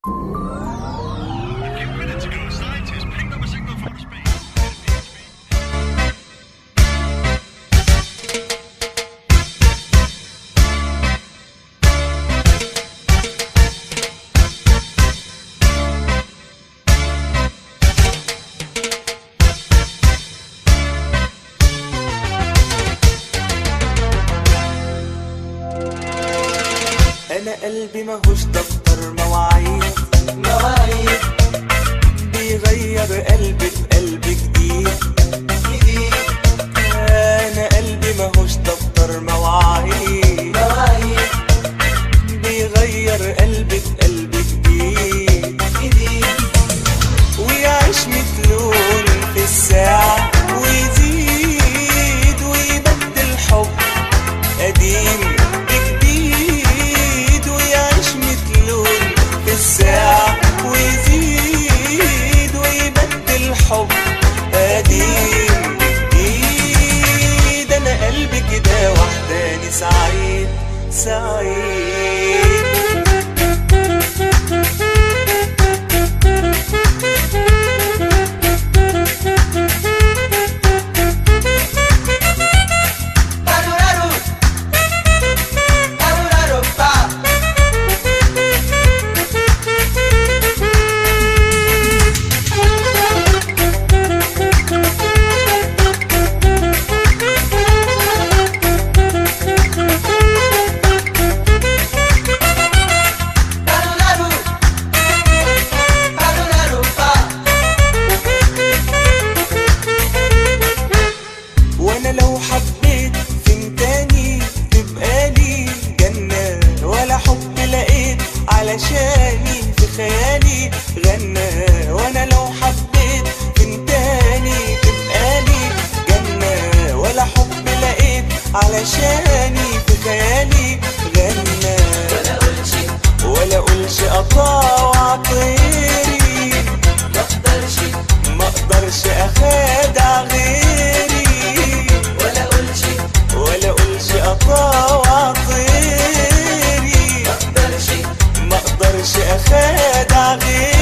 A few minutes ago, scientists picked up a signal from space. It appears to be انا قلبي ماهوش دفتر مواعيد مواعيد بيغير قلبي بقلب جديد جديد انا قلبي ماهوش دفتر مواعيد مواعيد بيغير قلبي بقلب جديد جديد ويعيش متلون في الساعة ويزيد ويبدل حب قديم بجديد ويعيش متلون في الساعة ويزيد ويبدل حب قديم بجديد أنا قلبي كده وحداني سعيد سعيد وانا لو حبيت فين تاني تبقى لي جنة ولا حب لقيت علشاني في خيالي غنى وانا لو حبيت فين تاني تبقى لي جنة ولا حب لقيت علشاني في خيالي غنى ولا قولش ولا قولش اطاوع طيري مقدرش مقدرش اخادع غيري ولا قولش ولا قولش اطاوع طيري مقدرش مقدرش اخادع غيري